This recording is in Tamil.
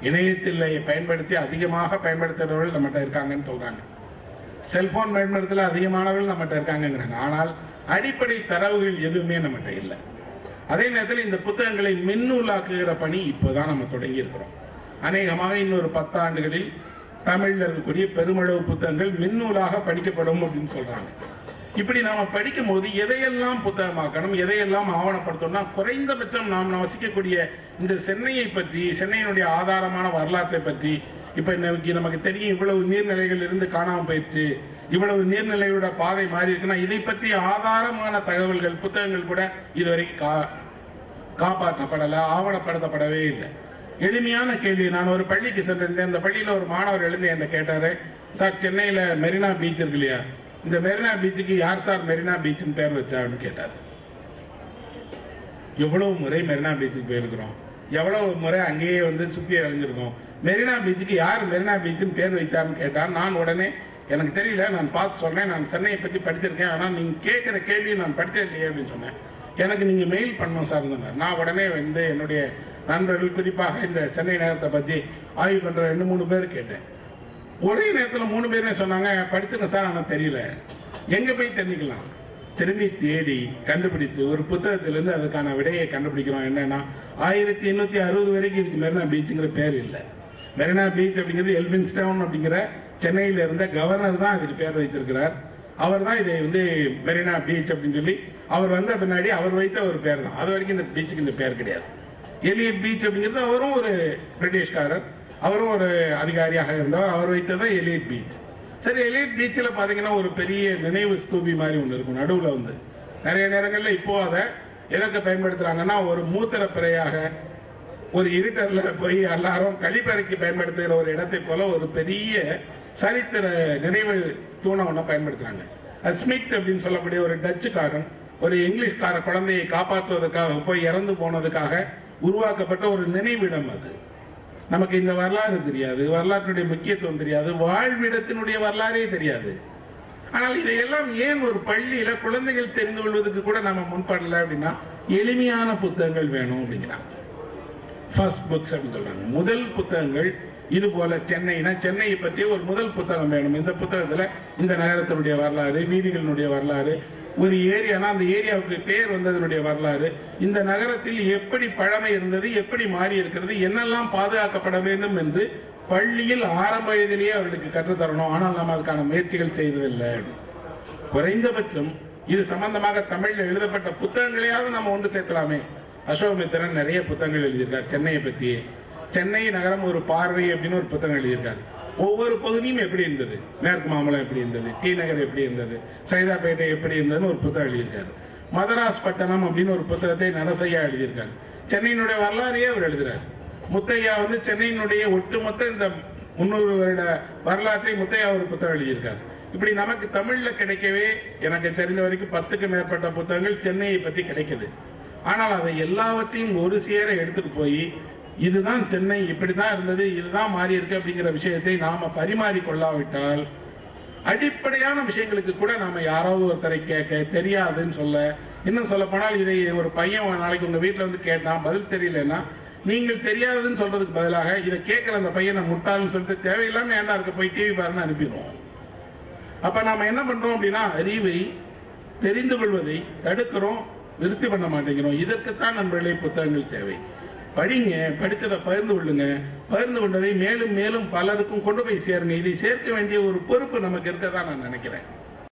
இணையத்தில் பயன்படுத்தி அதிகமாக பயன்படுத்துகிறவர்கள் நம்மகிட்ட இருக்காங்கன்னு சொல்றாங்க செல்போன் பயன்படுத்தல அதிகமானவர்கள் நம்மகிட்ட இருக்காங்கங்கிறாங்க ஆனால் அடிப்படை தரவுகள் எதுவுமே நம்மகிட்ட இல்லை அதே நேரத்தில் இந்த புத்தகங்களை மின்னூலாக்குகிற பணி இப்போதான் நம்ம தொடங்கி இருக்கிறோம் அநேகமாக இன்னொரு பத்தாண்டுகளில் தமிழில் இருக்கக்கூடிய பெருமளவு புத்தகங்கள் மின்னூலாக படிக்கப்படும் அப்படின்னு சொல்றாங்க இப்படி நாம படிக்கும் போது எதையெல்லாம் புத்தகமாக்கணும் எதையெல்லாம் ஆவணப்படுத்தணும்னா குறைந்தபட்சம் நாம் வசிக்கக்கூடிய இந்த சென்னையை பற்றி சென்னையினுடைய ஆதாரமான வரலாற்றை பற்றி இப்ப இன்னைக்கு நமக்கு தெரியும் இவ்வளவு நீர்நிலைகள் இருந்து காணாம போயிடுச்சு இவ்வளவு நீர்நிலையோட பாதை மாறி இருக்குன்னா இதை பற்றி ஆதாரமான தகவல்கள் புத்தகங்கள் கூட இதுவரைக்கும் கா- காப்பாற்றப்படல ஆவணப்படுத்தப்படவே இல்லை எளிமையான கேள்வி நான் ஒரு பள்ளிக்கு சென்றிருந்தேன் இந்த பள்ளியில ஒரு மாணவர் எழுந்து என்ன கேட்டாரு சார் சென்னையில மெரினா பீச் இருக்கு இல்லையா இந்த மெரினா பீச்சுக்கு யார் சார் மெரினா பீச்னு பேர் வச்சான்னு கேட்டார் எவ்வளவு முறை மெரினா பீச்சுக்கு போயிருக்கிறோம் எவ்வளவு முறை அங்கேயே வந்து சுத்தி அலைஞ்சிருக்கோம் மெரினா பீச்சுக்கு யார் மெரினா பீச்சுன்னு பேர் வைத்தார்னு கேட்டார் நான் உடனே எனக்கு தெரியல நான் பார்த்து சொல்றேன் நான் சென்னையை பத்தி படிச்சிருக்கேன் ஆனா நீங்க கேட்கிற கேள்வி நான் படிச்சது இல்லையே அப்படின்னு சொன்னேன் எனக்கு நீங்க மெயில் பண்ணணும் சார் சொன்னார் நான் உடனே வந்து என்னுடைய நண்பர்கள் குறிப்பாக இந்த சென்னை நகரத்தை பத்தி ஆய்வு பண்ற ரெண்டு மூணு பேர் கேட்டேன் ஒரே நேரத்தில் மூணு பேருமே சொன்னாங்க படிச்சிருக்கேன் சார் ஆனால் தெரியல எங்க போய் தெரிஞ்சுக்கலாம் திரும்பி தேடி கண்டுபிடித்து ஒரு புத்தகத்திலிருந்து அதுக்கான விடையை கண்டுபிடிக்கிறோம் என்னன்னா ஆயிரத்தி எண்ணூத்தி அறுபது வரைக்கும் இதுக்கு மெரினா பீச்சுங்கிற பேர் இல்லை மெரினா பீச் அப்படிங்கிறது எல்பின்ஸ்டவுன் அப்படிங்கிற சென்னையில இருந்த கவர்னர் தான் இதுக்கு பேர் வைத்திருக்கிறார் அவர் தான் இதை வந்து மெரினா பீச் அப்படின்னு சொல்லி அவர் வந்த பின்னாடி அவர் வைத்த ஒரு பேர் தான் அது வரைக்கும் இந்த பீச்சுக்கு இந்த பேர் கிடையாது எலியட் பீச் அப்படிங்கிறது அவரும் ஒரு பிரிட்டிஷ்காரர் அவரும் ஒரு அதிகாரியாக இருந்தவர் அவர் வைத்தது எலியட் பீச் சரி எலியட் பீச்சில் பார்த்தீங்கன்னா ஒரு பெரிய நினைவு ஸ்தூபி மாதிரி ஒன்று இருக்கும் நடுவில் வந்து நிறைய நேரங்களில் இப்போ அதை எதற்கு பயன்படுத்துறாங்கன்னா ஒரு மூத்திர பிறையாக ஒரு இருட்டர்ல போய் எல்லாரும் கழிப்பறைக்கு பயன்படுத்துகிற ஒரு இடத்தை போல ஒரு பெரிய சரித்திர நினைவு தூணை ஒன்றை பயன்படுத்துறாங்க அது ஸ்மித் அப்படின்னு சொல்லக்கூடிய ஒரு டச்சுக்காரன் ஒரு இங்கிலீஷ்கார குழந்தையை காப்பாற்றுவதற்காக போய் இறந்து போனதுக்காக உருவாக்கப்பட்ட ஒரு நினைவிடம் அது நமக்கு இந்த வரலாறு தெரியாது வரலாற்றுடைய முக்கியத்துவம் தெரியாது வாழ்விடத்தினுடைய வரலாறே தெரியாது ஆனால் இதையெல்லாம் ஏன் ஒரு பள்ளியில குழந்தைகள் தெரிந்து கொள்வதற்கு கூட நம்ம முன்படல அப்படின்னா எளிமையான புத்தகங்கள் வேணும் அப்படிங்கிறாங்க ஃபர்ஸ்ட் புக்ஸ் அப்படின்னு சொல்றாங்க முதல் புத்தகங்கள் இது போல சென்னைனா சென்னையை பற்றி ஒரு முதல் புத்தகம் வேணும் இந்த புத்தகத்துல இந்த நகரத்தினுடைய வரலாறு வீதிகளினுடைய வரலாறு ஒரு ஏரியானா அந்த ஏரியாவுக்கு பேர் வந்ததனுடைய வரலாறு இந்த நகரத்தில் எப்படி பழமை இருந்தது எப்படி மாறி இருக்கிறது என்னெல்லாம் பாதுகாக்கப்பட வேண்டும் என்று பள்ளியில் ஆரம்ப வயதிலேயே அவர்களுக்கு கற்றுத்தரணும் ஆனால் நாம் அதுக்கான முயற்சிகள் செய்ததில்லை குறைந்தபட்சம் இது சம்பந்தமாக தமிழ்ல எழுதப்பட்ட புத்தகங்களையாவது நம்ம ஒன்று சேர்க்கலாமே அசோகமித்திரன் நிறைய புத்தகங்கள் எழுதியிருக்கார் சென்னையை பற்றி சென்னை நகரம் ஒரு பார்வை அப்படின்னு ஒரு புத்தகம் எழுதியிருக்காரு ஒவ்வொரு பகுதியும் எப்படி இருந்தது மேற்கு மாம்பலம் எப்படி இருந்தது டி நகர் எப்படி இருந்தது சைதாப்பேட்டை எப்படி இருந்ததுன்னு ஒரு புத்தகம் எழுதியிருக்காரு மதராஸ் பட்டணம் அப்படின்னு ஒரு புத்தகத்தை நரசையா எழுதியிருக்காரு சென்னையினுடைய வரலாறையே அவர் எழுதுறாரு முத்தையா வந்து சென்னையினுடைய ஒட்டுமொத்த இந்த முன்னூறு வருட வரலாற்றை முத்தையா ஒரு புத்தகம் எழுதியிருக்காரு இப்படி நமக்கு தமிழ்ல கிடைக்கவே எனக்கு தெரிந்த வரைக்கும் பத்துக்கு மேற்பட்ட புத்தகங்கள் சென்னையை பத்தி கிடைக்குது ஆனால் அதை எல்லாவற்றையும் ஒரு சேர எடுத்துட்டு போய் இதுதான் சென்னை இப்படிதான் இருந்தது இதுதான் மாறி இருக்கு அப்படிங்கிற விஷயத்தை நாம பரிமாறி கொள்ளாவிட்டால் அடிப்படையான விஷயங்களுக்கு கூட நாம யாராவது ஒருத்தரை கேட்க தெரியாதுன்னு சொல்ல இன்னும் சொல்ல போனால் இதை ஒரு பையன் நாளைக்கு உங்க வீட்டுல வந்து கேட்டான் பதில் தெரியலன்னா நீங்கள் தெரியாதுன்னு சொல்றதுக்கு பதிலாக இதை கேட்கிற அந்த பையனை முட்டாள்னு சொல்லிட்டு தேவையில்லாம ஏன்டா அதுக்கு போய் டிவி பாருன்னு அனுப்பிடுவோம் அப்ப நாம என்ன பண்றோம் அப்படின்னா அறிவை தெரிந்து கொள்வதை தடுக்கிறோம் நிறுத்தி பண்ண மாட்டேங்கிறோம் இதற்குத்தான் நண்பர்களே புத்தகங்கள் தேவை படிங்க படித்ததை பகிர்ந்து கொள்ளுங்க பகிர்ந்து கொண்டதை மேலும் மேலும் பலருக்கும் கொண்டு போய் சேருங்க இதை சேர்க்க வேண்டிய ஒரு பொறுப்பு நமக்கு இருக்கதான் நான் நினைக்கிறேன்